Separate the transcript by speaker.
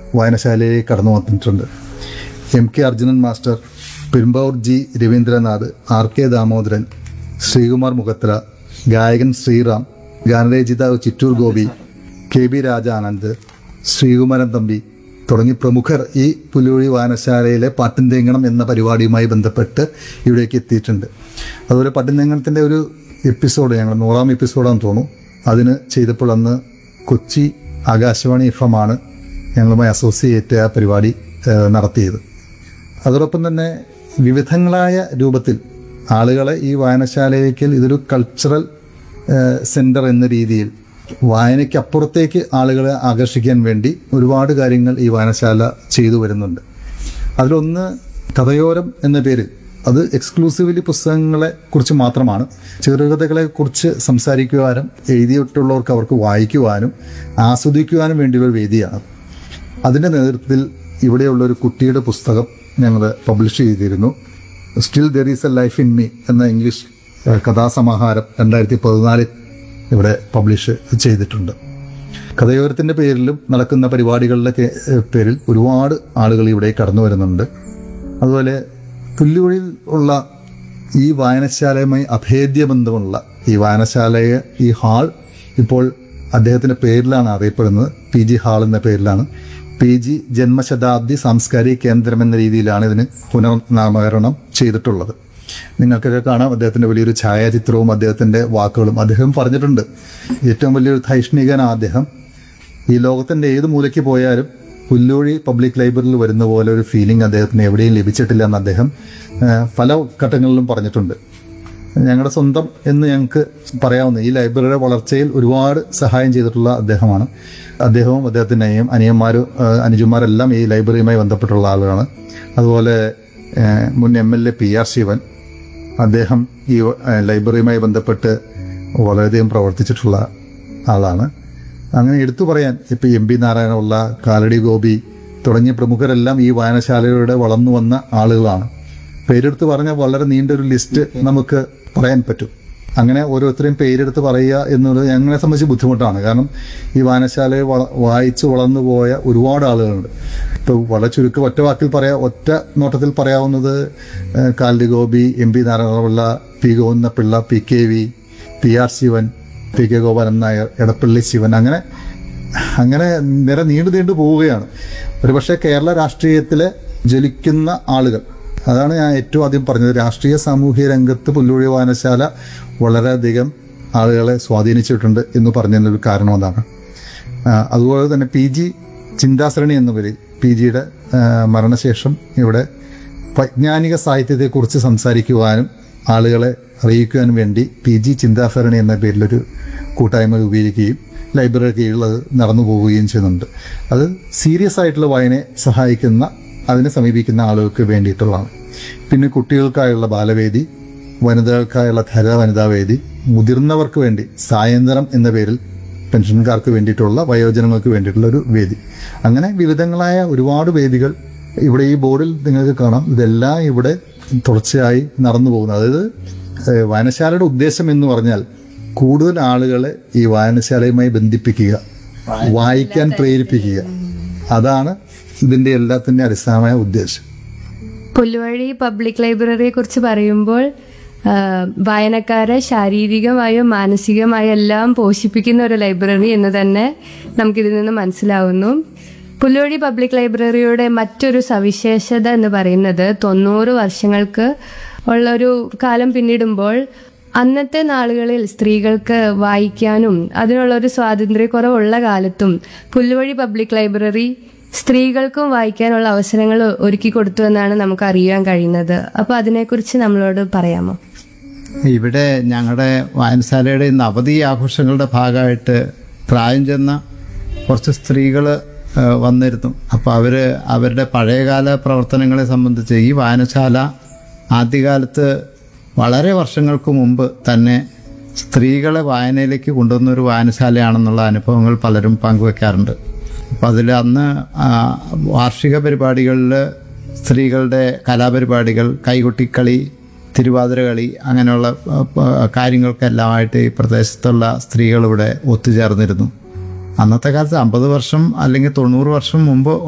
Speaker 1: വായനശാലയിലേക്ക് കടന്നു വന്നിട്ടുണ്ട് M K Arjunan master Perumbavoor G Ravindranath R K Damodaran Sreekumar Mukhathra ഗായകൻ ശ്രീറാം ഗാനരചയിതാവ് ചിറ്റൂർ ഗോപി കെ ബി രാജാനന്ദ് ശ്രീകുമാരൻ തമ്പി തുടങ്ങി പ്രമുഖർ ഈ പുലുവഴി വായനശാലയിലെ പാട്ടും തേങ്ങണം എന്ന പരിപാടിയുമായി ബന്ധപ്പെട്ട് ഇവിടേക്ക് എത്തിയിട്ടുണ്ട് അതുപോലെ പാട്ടും തേങ്ങണത്തിൻ്റെ ഒരു എപ്പിസോഡ് ഞങ്ങൾ നൂറാം എപ്പിസോഡാണെന്ന് തോന്നുന്നു അതിന് ചെയ്തപ്പോൾ അന്ന് കൊച്ചി ആകാശവാണി എഫ് എം ആണ് ഞങ്ങളുമായി അസോസിയേറ്റ് ആ പരിപാടി ഏഹ്, നടത്തിയത് അതോടൊപ്പം തന്നെ വിവിധങ്ങളായ രൂപത്തിൽ ആളുകളെ ഈ വായനശാലയിലേക്ക് ഇതൊരു കൾച്ചറൽ സെന്റർ എന്ന രീതിയിൽ വായനയ്ക്കപ്പുറത്തേക്ക് ആളുകളെ ആകർഷിക്കാൻ വേണ്ടി ഒരുപാട് കാര്യങ്ങൾ ഈ വായനശാല ചെയ്തു വരുന്നുണ്ട് അതിലൊന്ന് കഥയോരം എന്ന പേര് അത് എക്സ്ക്ലൂസീവ്ലി പുസ്തകങ്ങളെ കുറിച്ച് മാത്രമാണ് ചെറുകഥകളെ കുറിച്ച് സംസാരിക്കുവാനും എഴുതിയിട്ടുള്ളവർക്ക് അവർക്ക് വായിക്കുവാനും ആസ്വദിക്കുവാനും വേണ്ടിയുള്ള ഒരു വേദിയാണ് അതിൻ്റെ നേതൃത്വത്തിൽ ഇവിടെയുള്ള ഒരു കുട്ടിയുടെ പുസ്തകം ഞങ്ങൾ പബ്ലിഷ് ചെയ്തിരുന്നു still there is a life in me എന്ന ഇംഗ്ലീഷ് ഏഹ്, കഥാസമാഹാരം രണ്ടായിരത്തി പതിനാലിൽ ഇവിടെ പബ്ലിഷ് ചെയ്തിട്ടുണ്ട് കഥയോരത്തിൻ്റെ പേരിലും നടക്കുന്ന പരിപാടികളുടെ കേ- ഏഹ്, പേരിൽ ഒരുപാട് ആളുകൾ ഇവിടെ കടന്നു വരുന്നുണ്ട് അതുപോലെ പുല്ലുവഴിയിൽ ഉള്ള ഈ വായനശാലയുമായി അഭേദ്യ ബന്ധമുള്ള ഈ വായനശാലയെ ഈ ഹാൾ ഇപ്പോൾ അദ്ദേഹത്തിന്റെ പേരിലാണ് അറിയപ്പെടുന്നത് പി ജി ഹാൾ എന്ന പേരിലാണ് പി ജി ജന്മശതാബ്ദി സാംസ്കാരിക കേന്ദ്രം എന്ന രീതിയിലാണ് ഇതിന് പുനർനാമകരണം ചെയ്തിട്ടുള്ളത് നിങ്ങൾക്കൊക്കെ കാണാം അദ്ദേഹത്തിന്റെ വലിയൊരു ഛായാചിത്രവും അദ്ദേഹത്തിന്റെ വാക്കുകളും അദ്ദേഹം പറഞ്ഞിട്ടുണ്ട് ഏറ്റവും വലിയൊരു ധൈഷ്ണികനാണ് അദ്ദേഹം ഈ ലോകത്തിന്റെ ഏത് മൂലയ്ക്ക് പോയാലും പുല്ലൂഴി പബ്ലിക് ലൈബ്രറിയിൽ വരുന്ന പോലെ ഒരു ഫീലിംഗ് അദ്ദേഹത്തിന് എവിടെയും ലഭിച്ചിട്ടില്ല എന്ന് അദ്ദേഹം ആ, പല ഘട്ടങ്ങളിലും പറഞ്ഞിട്ടുണ്ട് ഞങ്ങളുടെ സ്വന്തം എന്ന് ഞങ്ങൾക്ക് പറയാവുന്ന ഈ ലൈബ്രറിയുടെ വളർച്ചയിൽ ഒരുപാട് സഹായം ചെയ്തിട്ടുള്ള അദ്ദേഹമാണ് അദ്ദേഹവും അദ്ദേഹത്തിൻ്റെ അനിയം അനിയന്മാരും ആ, അനുജന്മാരെല്ലാം ഈ ലൈബ്രറിയുമായി ബന്ധപ്പെട്ടുള്ള ആളുകളാണ് അതുപോലെ ആ, മുൻ M L A P R Sivan അദ്ദേഹം ഈ ആ, ലൈബ്രറിയുമായി ബന്ധപ്പെട്ട് വളരെയധികം പ്രവർത്തിച്ചിട്ടുള്ള ആളാണ് അങ്ങനെ എടുത്തു പറയാൻ ഇപ്പൊ എം പി നാരായണപിള്ള കാലടി ഗോപി തുടങ്ങിയ പ്രമുഖരെല്ലാം ഈ വായനശാലയുടെ വളർന്നു വന്ന ആളുകളാണ് പേരെടുത്ത് പറഞ്ഞാൽ വളരെ നീണ്ടൊരു ലിസ്റ്റ് നമുക്ക് പറയാൻ പറ്റും അങ്ങനെ ഓരോരുത്തരെയും പേരെടുത്ത് പറയുക എന്നുള്ളത് ഞങ്ങളെ സംബന്ധിച്ച് ബുദ്ധിമുട്ടാണ് കാരണം ഈ വായനശാലയെ വള- വായിച്ച് വളർന്നു പോയ ഒരുപാട് ആളുകളുണ്ട് ഇപ്പോൾ വളരെ ചുരുക്കം ഒറ്റ വാക്കിൽ പറയാ ഒറ്റ നോട്ടത്തിൽ പറയാവുന്നത് ഏഹ്, Kalady Gopi M P Narayanapillai P Govindapillai P K V P R Sivan P K Gopalan Nair Edappally Sivan അങ്ങനെ അങ്ങനെ നിര നീണ്ടു നീണ്ടു പോവുകയാണ് ഒരുപക്ഷെ കേരള രാഷ്ട്രീയത്തിലെ ജ്വലിക്കുന്ന ആളുകൾ അതാണ് ഞാൻ ഏറ്റവും ആദ്യം പറഞ്ഞത് രാഷ്ട്രീയ സാമൂഹിക രംഗത്ത് പുല്ലുഴി വായനശാല വളരെയധികം ആളുകളെ സ്വാധീനിച്ചിട്ടുണ്ട് എന്ന് പറഞ്ഞതിനൊരു കാരണം അതാണ് ആ, അതുപോലെ തന്നെ പി ജി ചിന്താസരണി എന്ന പേരിൽ പി ജിയുടെ മരണശേഷം ഇവിടെ വൈജ്ഞാനിക സാഹിത്യത്തെക്കുറിച്ച് സംസാരിക്കുവാനും ആളുകളെ അറിയിക്കുവാനും വേണ്ടി പി ജി ചിന്താസരണി എന്ന പേരിലൊരു കൂട്ടായ്മ രൂപീകരിക്കുകയും ലൈബ്രറി കീഴിൽ അത് നടന്നു പോവുകയും ചെയ്യുന്നുണ്ട് അത് സീരിയസ് ആയിട്ടുള്ള വായനയെ സഹായിക്കുന്ന അതിനെ സമീപിക്കുന്ന ആളുകൾക്ക് വേണ്ടിയിട്ടുള്ളതാണ് പിന്നെ കുട്ടികൾക്കായുള്ള ബാലവേദി വനിതകൾക്കായുള്ള ധര വനിതാ വേദി മുതിർന്നവർക്ക് വേണ്ടി സായന്തനം എന്ന പേരിൽ പെൻഷൻകാർക്ക് വേണ്ടിയിട്ടുള്ള വയോജനങ്ങൾക്ക് വേണ്ടിയിട്ടുള്ള ഒരു വേദി അങ്ങനെ വിവിധങ്ങളായ ഒരുപാട് വേദികൾ ഇവിടെ ഈ ബോർഡിൽ നിങ്ങൾക്ക് കാണാം ഇതെല്ലാം ഇവിടെ തുടർച്ചയായി നടന്നു പോകുന്നത് അതായത് ഏഹ്, വായനശാലയുടെ ഉദ്ദേശം എന്ന് പറഞ്ഞാൽ കൂടുതൽ ആളുകളെ ഈ വായനശാലയുമായി ബന്ധിപ്പിക്കുക വായിക്കാൻ പ്രേരിപ്പിക്കുക അതാണ് ഇതിന്റെ എല്ലാത്തിന്റെ അടിസ്ഥാനമായ ഉദ്ദേശം
Speaker 2: പുല്ലുവഴി പബ്ലിക് ലൈബ്രറിയെ കുറിച്ച് പറയുമ്പോൾ ആ, വായനക്കാരെ ശാരീരികമായും മാനസികമായും എല്ലാം പോഷിപ്പിക്കുന്ന ഒരു ലൈബ്രറി എന്ന് തന്നെ നമുക്കിതിൽ നിന്ന് മനസ്സിലാവുന്നു പുല്ലുവഴി പബ്ലിക് ലൈബ്രറിയുടെ മറ്റൊരു സവിശേഷത എന്ന് പറയുന്നത് തൊണ്ണൂറ് വർഷങ്ങൾക്ക് ഉള്ളൊരു കാലം പിന്നിടുമ്പോൾ അന്നത്തെ നാളുകളിൽ സ്ത്രീകൾക്ക് വായിക്കാനും അതിനുള്ളൊരു സ്വാതന്ത്ര്യക്കുറവുള്ള കാലത്തും പുല്ലുവഴി പബ്ലിക് ലൈബ്രറി സ്ത്രീകൾക്കും വായിക്കാനുള്ള അവസരങ്ങൾ ഒരുക്കി കൊടുത്തു എന്നാണ് നമുക്ക് അറിയാൻ കഴിയുന്നത് അപ്പൊ അതിനെക്കുറിച്ച് നമ്മളോട് പറയാമോ
Speaker 3: ഇവിടെ ഞങ്ങളുടെ വായനശാലയുടെ ഇന്ന് അവധി ആഘോഷങ്ങളുടെ ഭാഗമായിട്ട് പ്രായം ചെന്ന കുറച്ച് സ്ത്രീകൾ വന്നിരുന്നു അപ്പോൾ അവർ അവരുടെ പഴയകാല പ്രവർത്തനങ്ങളെ സംബന്ധിച്ച് ഈ വായനശാല ആദ്യകാലത്ത് വളരെ വർഷങ്ങൾക്ക് മുമ്പ് തന്നെ സ്ത്രീകളെ വായനയിലേക്ക് കൊണ്ടുവന്ന ഒരു വായനശാലയാണെന്നുള്ള അനുഭവങ്ങൾ പലരും പങ്കുവെക്കാറുണ്ട് അപ്പം അതിൽ അന്ന് ആ, വാർഷിക പരിപാടികളിൽ സ്ത്രീകളുടെ കലാപരിപാടികൾ കൈകൊട്ടിക്കളി തിരുവാതിര കളി അങ്ങനെയുള്ള ആ, പ- കാര്യങ്ങൾക്കെല്ലാമായിട്ട് ഈ പ്രദേശത്തുള്ള സ്ത്രീകൾ ഇവിടെ ഒത്തുചേർന്നിരുന്നു അന്നത്തെ കാലത്ത് അമ്പത് വർഷം അല്ലെങ്കിൽ തൊണ്ണൂറ് വർഷം മുമ്പ്